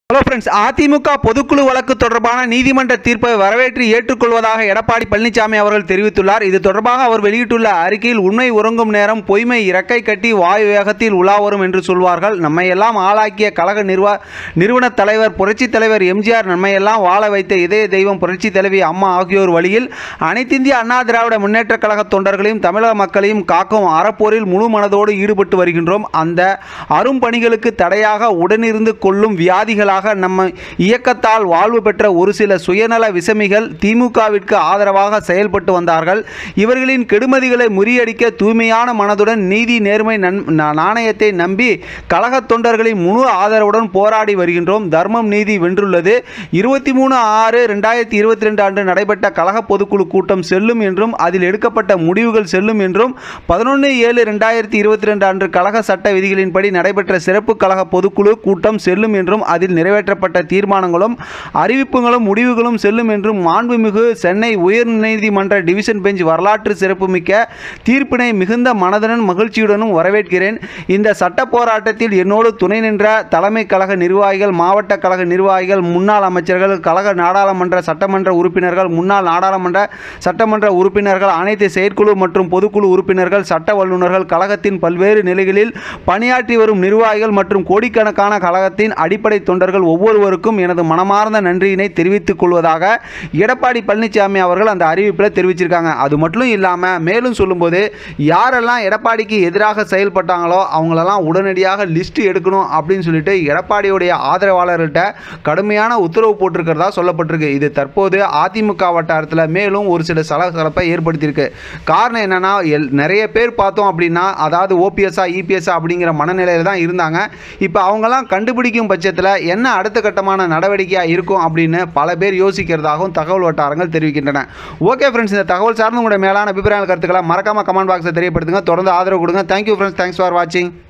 hello friends AIADMK பொதுக்குழு வழக்கு தொடர்பான நீதிமன்ற தீர்ப்பை வரவேற்று ஏற்றுக்கொள்வதாக எடப்பாடி பழனிசாமி அவர்கள் தெரிவித்துள்ளார் இது தொடர்பாக அவர் வெளியிட்டுள்ள அறிக்கையில் உண்மை உறங்கும் நேரம் பொய்மை இறக்கை கட்டி வாயு வேகத்தில் உலா வரும் என்று சொல்வார்கள் நம்மையெல்லாம் ஆளாக்கிய கழக நிர்வா நிறுவன தலைவர் புரட்சித் தலைவர் எம்ஜிஆர் நம்மையெல்லாம் வாழ வைத்த இதய தெய்வம் புரட்சித் தலைவி அம்மா ஆகியோர் வழியில் அனைத்திந்திய அண்ணா திராவிட முன்னேற்றக் கழக தொண்டர்களையும் தமிழக மக்களையும் காக்கும் அறப்போரில் முழு மனதோடு ஈடுபட்டு வருகின்றோம் அந்த அரும் பணிகளுக்கு தடையாக உடனிருந்து கொள்ளும் வியாதிகளாக நம்ம இயக்கத்தால் வாழ்வு பெற்ற ஒரு சில சுயநல விசமிகள் திமுகவிற்கு ஆதரவாக செயல்பட்டு வந்தார்கள் இவர்களின் கெடுமதிகளை முறியடிக்க தூய்மையான மனதுடன் நீதி நேர்மை நன் நா- நாணயத்தை நம்பி கழக தொண்டர்களின் முழு ஆதரவுடன் போராடி வருகின்றோம் தர்மம் நீதி வென்றுள்ளது இருபத்தி மூணு ஆறு ரெண்டாயிரத்தி இருபத்தி ரெண்டு அன்று நடைபெற்ற கழக பொதுக்குழு கூட்டம் செல்லும் என்றும் அதில் எடுக்கப்பட்ட முடிவுகள் செல்லும் என்றும் பதினொன்று ஏழு ரெண்டாயிரத்தி இருபத்தி ரெண்டு அன்று கழக சட்ட விதிகளின்படி நடைபெற்ற சிறப்பு கழக பொதுக்குழு கூட்டம் செல்லும் என்றும் அதில் நிறைவேற்றப்பட்ட தீர்மானங்களும் அறிவிப்புகளும் முடிவுகளும் செல்லும் என்றும் மாண்புமிகு சென்னை உயர்நீதிமன்ற டிவிஷன் பெஞ்ச் வரலாற்று சிறப்புமிக்க தீர்ப்பினை மிகுந்த மனதுடன் மகிழ்ச்சியுடனும் வரவேற்கிறேன் இந்த சட்ட போராட்டத்தில் என்னோடு துணை நின்ற தலைமை கழக நிர்வாகிகள் மாவட்ட கழக நிர்வாகிகள் முன்னாள் அமைச்சர்கள் கழக நாடாளுமன்ற சட்டமன்ற உறுப்பினர்கள் முன்னாள் நாடாளுமன்ற சட்டமன்ற உறுப்பினர்கள் அனைத்து செயற்குழு மற்றும் பொதுக்குழு உறுப்பினர்கள் சட்ட வல்லுநர்கள் கழகத்தின் பல்வேறு நிலைகளில் பணியாற்றி வரும் நிர்வாகிகள் மற்றும் கோடிக்கணக்கான கழகத்தின் அடிப்படை தொண்டர்கள் ஒவ்வொருவருக்கும் எனது மனமார்ந்த நன்றியினை தெரிவித்துக் கொள்வதாக எடப்பாடி பழனிசாமி அவர்கள் அந்த அறிவிப்பில் தெரிவிச்சிருக்காங்க அது மட்டும் இல்லாமல் மேலும் சொல்லும்போது யாரெல்லாம் எடப்பாடிக்கு எதிராக செயல்பட்டாங்களோ அவங்களெல்லாம் உடனடியாக லிஸ்ட் எடுக்கணும் அப்படின்னு சொல்லிட்டு எடப்பாடியுடைய ஆதரவாளர்கள்ட்ட கடுமையான உத்தரவு போட்டிருக்கிறதா சொல்லப்பட்டிருக்கு இது தற்போது அதிமுக வட்டாரத்தில் மேலும் ஒரு சில சலசலப்பை ஏற்படுத்தியிருக்கு காரணம் என்னன்னா எல் நிறைய பேர் பார்த்தோம் அப்படின்னா அதாவது ஓபிஎஸ்ஆ இபிஎஸ்ஆ அப்படிங்கிற மனநிலையில் தான் இருந்தாங்க இப்போ அவங்கெல்லாம் கண்டுபிடிக்கும் பட்சத்தில் என்ன அடுத்த கட்டமான நடவடிக்கையாக இருக்கும் அப்படின்னு பல பேர் யோசிக்கிறதாகவும் தகவல் வட்டாரங்கள் தெரிவிக்கின்றன ஓகே ஃப்ரெண்ட்ஸ் இந்த தகவல் சார்ந்து உங்களுடைய மேலான அபிப்பிராய கருத்துக்களை மறக்காம கமெண்ட் பாக்ஸில் தெரியப்படுத்துங்க தொடர்ந்து ஆதரவு கொடுங்க தேங்க்யூ ஃப்ரெண்ட்ஸ் தேங்க்ஸ் ஃபார் வாட்சிங்